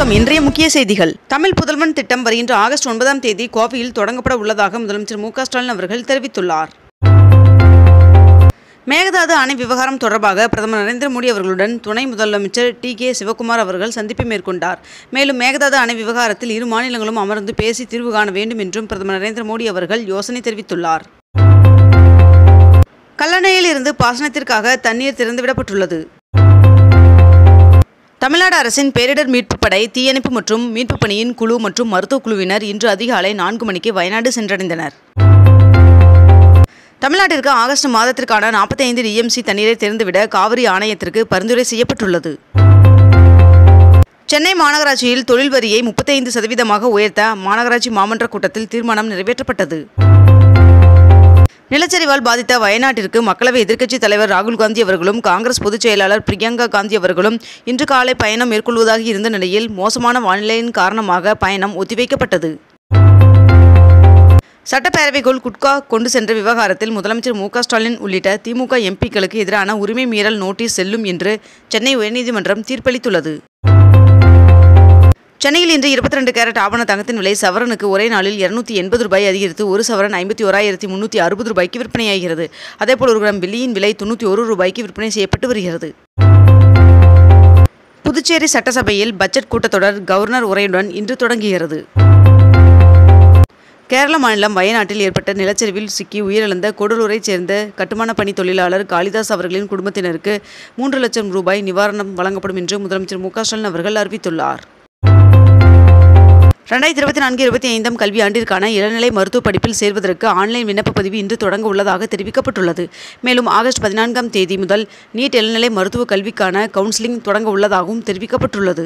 வணக்கம் இன்றைய முக்கிய செய்திகள் தமிழ் புதல்வன் திட்டம் வருகின்ற ஆகஸ்ட் ஒன்பதாம் தேதி கோவையில் தொடங்கப்பட உள்ளதாக முதலமைச்சர் மு க ஸ்டாலின் அவர்கள் தெரிவித்துள்ளார் மேகதாது அணை விவகாரம் தொடர்பாக பிரதமர் நரேந்திர மோடி அவர்களுடன் துணை முதலமைச்சர் டி கே சிவக்குமார் அவர்கள் சந்திப்பு மேற்கொண்டார் மேலும் மேகதாது அணை விவகாரத்தில் இரு மாநிலங்களும் அமர்ந்து பேசி தீர்வு காண வேண்டும் என்றும் பிரதமர் நரேந்திர மோடி அவர்கள் யோசனை தெரிவித்துள்ளார் கல்லணையில் இருந்து பாசனத்திற்காக தண்ணீர் திறந்துவிடப்பட்டுள்ளது தமிழ்நாடு அரசின் பேரிடர் மீட்புப் படை தீயணைப்பு மற்றும் மீட்புப் பணியின் குழு மற்றும் மருத்துவக் குழுவினர் இன்று அதிகாலை நான்கு மணிக்கு வயநாடு சென்றடைந்தனர் தமிழ்நாட்டிற்கு ஆகஸ்ட் மாதத்திற்கான 45 ஐந்து டிஎம்சி தண்ணீரை திறந்துவிட காவிரி ஆணையத்திற்கு பரிந்துரை செய்யப்பட்டுள்ளது சென்னை மாநகராட்சியில் தொழில் வரியை 35% சதவீதமாக உயர்த்த மாநகராட்சி மாமன்ற கூட்டத்தில் தீர்மானம் நிறைவேற்றப்பட்டது நிலச்சரிவால் பாதித்த வயநாட்டிற்கு மக்களவை எதிர்க்கட்சித் தலைவர் ராகுல் காந்தி அவர்களும் காங்கிரஸ் பொதுச் செயலாளர் பிரியங்கா காந்தி அவர்களும் இன்று காலை பயணம் மேற்கொள்வதாக இருந்த நிலையில் மோசமான வானிலையின் காரணமாக பயணம் ஒத்திவைக்கப்பட்டது சட்டப்பேரவைக்குள் குட்கா கொண்டு சென்ற விவகாரத்தில் முதலமைச்சர் மு க ஸ்டாலின் உள்ளிட்ட திமுக எம்பிக்களுக்கு எதிரான உரிமை மீறல் நோட்டீஸ் செல்லும் என்று சென்னை உயர்நீதிமன்றம் தீர்ப்பளித்துள்ளது சென்னையில் இன்று இருபத்தி ரெண்டு கேரட் ஆவண தங்கத்தின் விலை சவரனுக்கு ஒரே நாளில் இருநூத்தி எண்பது ரூபாய் அதிகரித்து ஒரு சவரன் ஐம்பத்தி ஓராயிரத்தி முன்னூற்றி அறுபது ரூபாய்க்கு விற்பனையாகிறது அதேபோல் ஒரு கிராம் வெள்ளியின் விலை தொண்ணூற்றி ஒரு ரூபாய்க்கு விற்பனை செய்யப்பட்டு வருகிறது புதுச்சேரி சட்டசபையில் பட்ஜெட் கூட்டத்தொடர் கவர்னர் உரையுடன் இன்று தொடங்குகிறது கேரள மாநிலம் வயநாட்டில் ஏற்பட்ட நிலச்சரிவில் சிக்கி உயிரிழந்த கூடலூரைச் சேர்ந்த கட்டுமான பணி தொழிலாளர் காளிதாஸ் அவர்களின் குடும்பத்தினருக்கு மூன்று லட்சம் ரூபாய் நிவாரணம் வழங்கப்படும் என்று முதலமைச்சர் மு க ஸ்டாலின் அவர்கள் அறிவித்துள்ளார் ரெண்டாயிரத்தி இருபத்தி நான்கு இருபத்தி ஐந்தாம் கல்வியாண்டிற்கான இளநிலை மருத்துவ படிப்பில் சேர்வதற்கு ஆன்லைன் விண்ணப்ப பதிவு இன்று தொடங்க உள்ளதாக தெரிவிக்கப்பட்டுள்ளது மேலும் ஆகஸ்ட் பதினான்காம் தேதி முதல் நீட் இளநிலை மருத்துவ கல்விக்கான கவுன்சிலிங் தொடங்க உள்ளதாகவும் தெரிவிக்கப்பட்டுள்ளது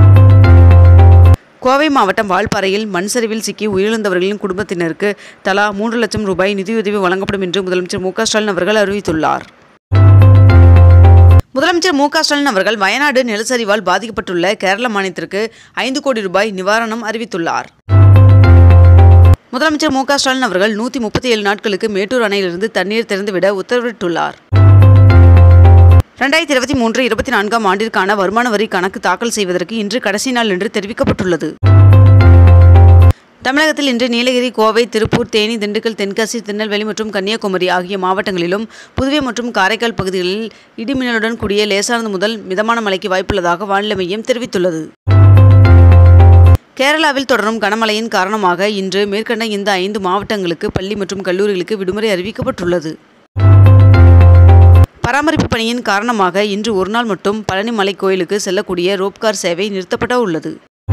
கோவை மாவட்டம் வால்பாறையில் மண் சரிவில் சிக்கி உயிரிழந்தவர்களின் குடும்பத்தினருக்கு தலா மூன்று லட்சம் ரூபாய் நிதியுதவி வழங்கப்படும் என்று முதலமைச்சர் மு க ஸ்டாலின் அவர்கள் அறிவித்துள்ளார் முதலமைச்சர் மு க ஸ்டாலின் அவர்கள் வயநாடு நிலச்சரிவால் பாதிக்கப்பட்டுள்ள கேரள மாநிலத்திற்கு ஐந்து கோடி ரூபாய் நிவாரணம் அறிவித்துள்ளார் முதலமைச்சர் மு க ஸ்டாலின் அவர்கள் நூற்றி முப்பத்தி ஏழு நாட்களுக்கு மேட்டூர் அணையிலிருந்து தண்ணீர் திறந்துவிட உத்தரவிட்டுள்ளார் ரெண்டாயிரத்தி இருபத்தி மூன்று இருபத்தி நான்காம் ஆண்டிற்கான வருமான வரி கணக்கு தாக்கல் செய்வதற்கு இன்று கடைசி நாள் என்று தெரிவிக்கப்பட்டுள்ளது தமிழகத்தில் இன்று நீலகிரி கோவை திருப்பூர் தேனி திண்டுக்கல் தென்காசி திருநெல்வேலி மற்றும் கன்னியாகுமரி ஆகிய மாவட்டங்களிலும் புதுவை மற்றும் காரைக்கால் பகுதிகளில் இடிமின்னலுடன் கூடிய லேசானது முதல் மிதமான மழைக்கு வாய்ப்புள்ளதாக வானிலை மையம் தெரிவித்துள்ளது கேரளாவில் தொடரும் கனமழையின் காரணமாக இன்று மேற்கண்ட இந்த ஐந்து மாவட்டங்களுக்கு பள்ளி மற்றும் கல்லூரிகளுக்கு விடுமுறை அறிவிக்கப்பட்டுள்ளது பராமரிப்பு பணியின் காரணமாக இன்று ஒருநாள் மட்டும் பழனி மலை கோயிலுக்கு செல்லக்கூடிய ரோப்கார் சேவை நிறுத்தப்பட உள்ளது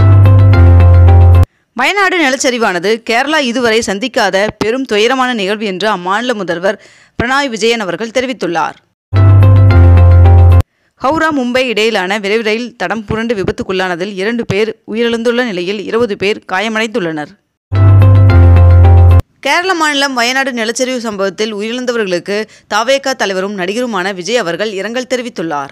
வயநாடு நிலச்சரிவானது கேரளா இதுவரை சந்திக்காத பெரும் துயரமான நிகழ்வு என்று அம்மாநில முதல்வர் பினராயி விஜயன் அவர்கள் தெரிவித்துள்ளார் ஹவுரா மும்பை இடையிலான விரைவு ரயில் தடம் புரண்டு விபத்துக்குள்ளானதில் இரண்டு பேர் உயிரிழந்துள்ள நிலையில் இருபது பேர் காயமடைந்துள்ளனர் கேரள மாநிலம் வயநாடு நிலச்சரிவு சம்பவத்தில் உயிரிழந்தவர்களுக்கு தாவேகா தலைவரும் நடிகருமான விஜய் அவர்கள் இரங்கல் தெரிவித்துள்ளார்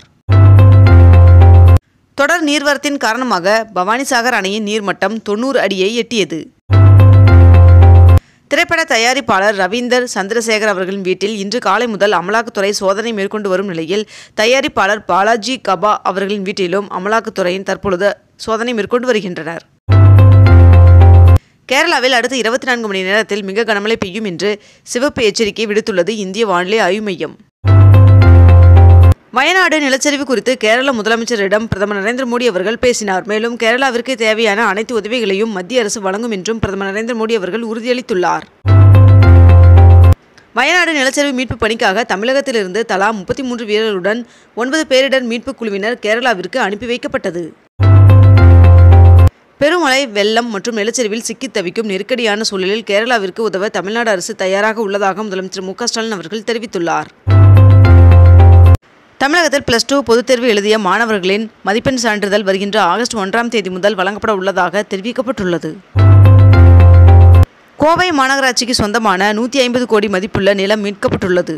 தொடர் நீர்வரத்தின் காரணமாக பவானிசாகர் அணையின் நீர்மட்டம் தொண்ணூறு அடியை எட்டியது திரைப்பட தயாரிப்பாளர் ரவீந்தர் சந்திரசேகர் அவர்களின் வீட்டில் இன்று காலை முதல் அமலாக்கத்துறை சோதனை மேற்கொண்டு வரும் நிலையில் தயாரிப்பாளர் பாலாஜி கபா அவர்களின் வீட்டிலும் அமலாக்கத்துறையின் தற்பொழுது சோதனை மேற்கொண்டு வருகின்றனர் கேரளாவில் அடுத்த இருபத்தி நான்கு மணி நேரத்தில் மிக கனமழை பெய்யும் என்று சிவப்பு எச்சரிக்கை விடுத்துள்ளது இந்திய வானிலை ஆய்வு மையம் வயநாடு நிலச்சரிவு குறித்து கேரள முதலமைச்சரிடம் பிரதமர் நரேந்திர மோடி அவர்கள் பேசினார் மேலும் கேரளாவிற்கு தேவையான அனைத்து உதவிகளையும் மத்திய அரசு வழங்கும் என்றும் பிரதமர் நரேந்திர மோடி அவர்கள் உறுதியளித்துள்ளார் வயநாடு நிலச்சரிவு மீட்பு பணிக்காக தமிழகத்திலிருந்து தலா முப்பத்தி மூன்று வீரர்களுடன் ஒன்பது பேரிடர் மீட்புக் குழுவினர் கேரளாவிற்கு அனுப்பி வைக்கப்பட்டது பெருமழை வெள்ளம் மற்றும் நிலச்சரிவில் சிக்கித் தவிக்கும் நெருக்கடியான சூழலில் கேரளாவிற்கு உதவ தமிழ்நாடு அரசு தயாராக உள்ளதாக முதலமைச்சர் மு க ஸ்டாலின் அவர்கள் தெரிவித்துள்ளார் தமிழகத்தில் பிளஸ் டூ பொதுத் தேர்வு எழுதிய மாணவர்களின் மதிப்பெண் சான்றிதழ் வருகின்ற ஆகஸ்ட் ஒன்றாம் தேதி முதல் வழங்கப்பட உள்ளதாக தெரிவிக்கப்பட்டுள்ளது கோவை மாநகராட்சிக்கு சொந்தமான நூற்றி ஐம்பது கோடி மதிப்புள்ள நிலம் மீட்கப்பட்டுள்ளது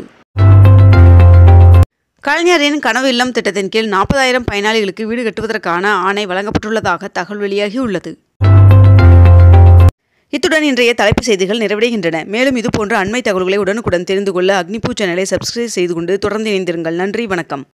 கலைஞரின் கனவு இல்லம் திட்டத்தின் கீழ் நாற்பதாயிரம் பயனாளிகளுக்கு வீடு கட்டுவதற்கான ஆணை வழங்கப்பட்டுள்ளதாக தகவல் வெளியாகியுள்ளது இத்துடன் இன்றைய தலைப்புச் செய்திகள் நிறைவடைகின்றன மேலும் இதுபோன்ற அண்மை தகவல்களை உடனுக்குடன் தெரிந்து கொள்ள அக்னிபூ சேனலை சப்ஸ்கிரைப் செய்து கொண்டு தொடர்ந்து இணைந்திருங்கள் நன்றி வணக்கம்